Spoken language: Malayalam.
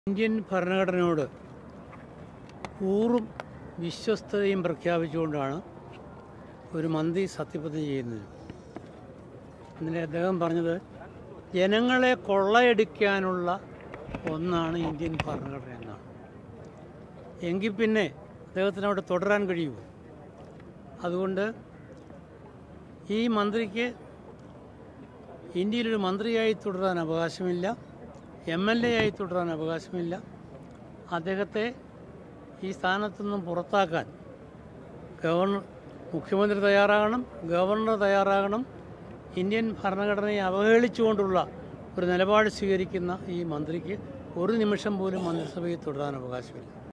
ഇന്ത്യൻ ഭരണഘടനയോട് കൂറും വിശ്വസ്തതയും പ്രഖ്യാപിച്ചുകൊണ്ടാണ് ഒരു മന്ത്രി സത്യപ്രതിജ്ഞ ചെയ്യുന്നത് ഇന്നലെ അദ്ദേഹം പറഞ്ഞത് ജനങ്ങളെ കൊള്ളയടിക്കാനുള്ള ഒന്നാണ് ഇന്ത്യൻ ഭരണഘടന എന്നാണ് എങ്കിൽ പിന്നെ അദ്ദേഹത്തിന് അവിടെ തുടരാൻ കഴിയുമോ അതുകൊണ്ട് ഈ മന്ത്രിക്ക് ഇന്ത്യയിലൊരു മന്ത്രിയായി തുടരാൻ അവകാശമില്ല എം എൽ എ ആയി തുടരാൻ അവകാശമില്ല അദ്ദേഹത്തെ ഈ സ്ഥാനത്തു നിന്നും പുറത്താക്കാൻ ഗവർണർ മുഖ്യമന്ത്രി തയ്യാറാകണം ഗവർണർ തയ്യാറാകണം ഇന്ത്യൻ ഭരണഘടനയെ അവഹേളിച്ചുകൊണ്ടുള്ള ഒരു നിലപാട് സ്വീകരിക്കുന്ന ഈ മന്ത്രിക്ക് ഒരു നിമിഷം പോലും മന്ത്രിസഭയിൽ തുടരാൻ അവകാശമില്ല